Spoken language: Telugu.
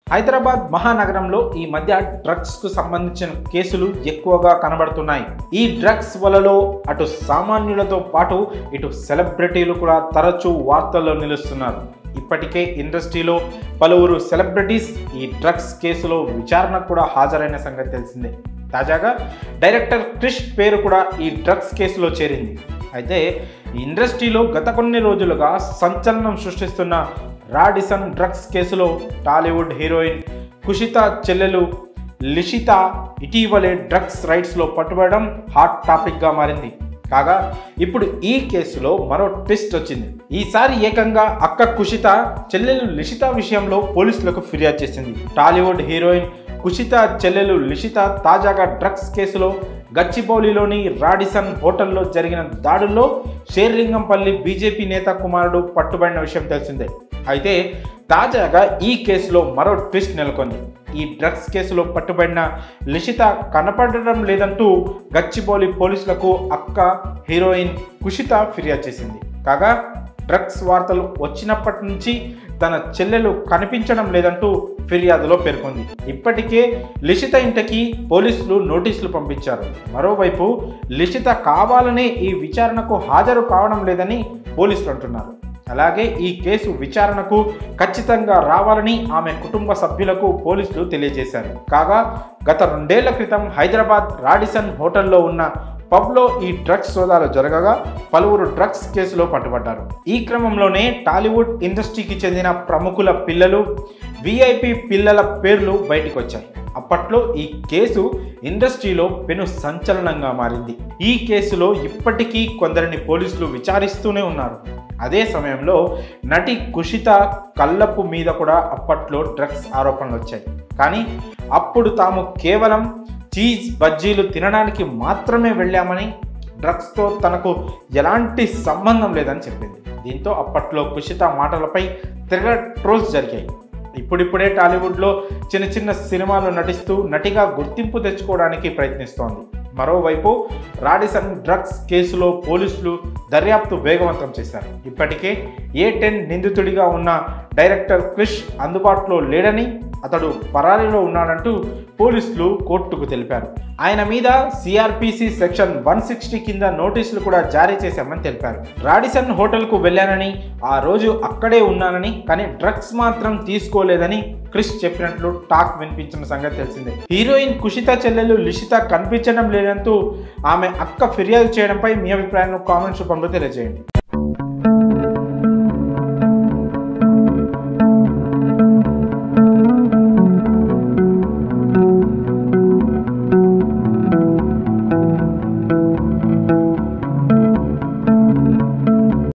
హైదరాబాద్ మహానగరంలో ఈ మధ్య డ్రగ్స్ కు సంబంధించిన కేసులు ఎక్కువగా కనబడుతున్నాయి ఈ డ్రగ్స్ వలలో అటు సామాన్యులతో పాటు ఇటు సెలబ్రిటీలు కూడా తరచూ వార్తల్లో నిలుస్తున్నారు ఇప్పటికే ఇండస్ట్రీలో పలువురు సెలబ్రిటీస్ ఈ డ్రగ్స్ కేసులో విచారణకు కూడా హాజరైన సంగతి తెలిసిందే తాజాగా డైరెక్టర్ క్రిష్ పేరు కూడా ఈ డ్రగ్స్ కేసులో చేరింది అయితే ఈ ఇండస్ట్రీలో గత కొన్ని రోజులుగా సంచలనం సృష్టిస్తున్న రాడిసన్ డ్రగ్స్ కేసులో టాలీవుడ్ హీరోయిన్ కుషిత చెల్లెలు లిషిత ఇటీవలే డ్రగ్స్ రైట్స్లో పట్టుబడడం హాట్ టాపిక్గా మారింది కాగా ఇప్పుడు ఈ కేసులో మరో ట్విస్ట్ వచ్చింది ఈసారి ఏకంగా అక్క కుషిత చెల్లెలు లిషిత విషయంలో పోలీసులకు ఫిర్యాదు చేసింది టాలీవుడ్ హీరోయిన్ కుషిత చెల్లెలు లిషిత తాజాగా డ్రగ్స్ కేసులో గచ్చిబౌలిలోని రాడిసన్ హోటల్లో జరిగిన దాడుల్లో షేర్లింగంపల్లి బీజేపీ నేత కుమారుడు పట్టుబడిన విషయం తెలిసిందే అయితే తాజాగా ఈ కేసులో మరో ట్విస్ట్ నెలకొంది ఈ డ్రగ్స్ కేసులో పట్టుబడిన లిషిత కనపడడం లేదంటూ గచ్చిబౌలి పోలీసులకు అక్క హీరోయిన్ కుషిత ఫిర్యాదు చేసింది కాగా డ్రగ్స్ వార్తలు వచ్చినప్పటి నుంచి తన చెల్లెలు కనిపించడం లేదంటూ ఫిర్యాదులో పేర్కొంది ఇప్పటికే లిషిత ఇంటికి పోలీసులు నోటీసులు పంపించారు మరోవైపు లిషిత కావాలనే ఈ విచారణకు హాజరు కావడం లేదని పోలీసులు అంటున్నారు అలాగే ఈ కేసు విచారణకు ఖచ్చితంగా రావాలని ఆమె కుటుంబ సభ్యులకు పోలీసులు తెలియజేశారు కాగా గత రెండేళ్ల క్రితం హైదరాబాద్ రాడిసన్ హోటల్లో ఉన్న పబ్లో ఈ డ్రగ్స్ సోదాలు జరగగా పలువురు డ్రగ్స్ కేసులో పట్టుబడ్డారు ఈ క్రమంలోనే టాలీవుడ్ ఇండస్ట్రీకి చెందిన ప్రముఖుల పిల్లలు విఐపి పిల్లల పేర్లు బయటకు వచ్చాయి అప్పట్లో ఈ కేసు ఇండస్ట్రీలో పెను సంచలనంగా మారింది ఈ కేసులో ఇప్పటికీ కొందరిని పోలీసులు విచారిస్తూనే ఉన్నారు అదే సమయంలో నటి కుషిత కళ్ళపు మీద కూడా అప్పట్లో డ్రగ్స్ ఆరోపణలు వచ్చాయి కానీ అప్పుడు తాము కేవలం చీజ్ బజ్జీలు తినడానికి మాత్రమే వెళ్ళామని డ్రగ్స్తో తనకు ఎలాంటి సంబంధం లేదని చెప్పింది దీంతో అప్పట్లో కుషిత మాటలపై తిరగ ట్రోల్స్ జరిగాయి ఇప్పుడిప్పుడే టాలీవుడ్లో చిన్న చిన్న సినిమాలు నటిస్తూ నటిగా గుర్తింపు తెచ్చుకోవడానికి ప్రయత్నిస్తోంది మరోవైపు రాడిసన్ డ్రగ్స్ కేసులో పోలీసులు దర్యాప్తు వేగవంతం చేశారు ఇప్పటికే ఏ టెన్ నిందితుడిగా ఉన్న డైరెక్టర్ క్రిష్ అందుబాటులో లేడని అతడు పరారీలో ఉన్నాడంటూ పోలీసులు కోర్టుకు తెలిపారు ఆయన మీద సిఆర్పిసి సెక్షన్ వన్ సిక్స్టీ కింద నోటీసులు కూడా జారీ చేశామని తెలిపారు రాడిసన్ హోటల్కు వెళ్ళానని ఆ రోజు అక్కడే ఉన్నానని కానీ డ్రగ్స్ మాత్రం తీసుకోలేదని క్రిష్ చెప్పినట్లు టాక్ వినిపించిన సంగతి తెలిసిందే హీరోయిన్ కుషిత చెల్లెలు లిషిత కనిపించడం లేదంటూ ఆమె అక్క ఫిర్యాదు చేయడంపై మీ అభిప్రాయాలను కామెంట్స్ రూపంలో తెలియజేయండి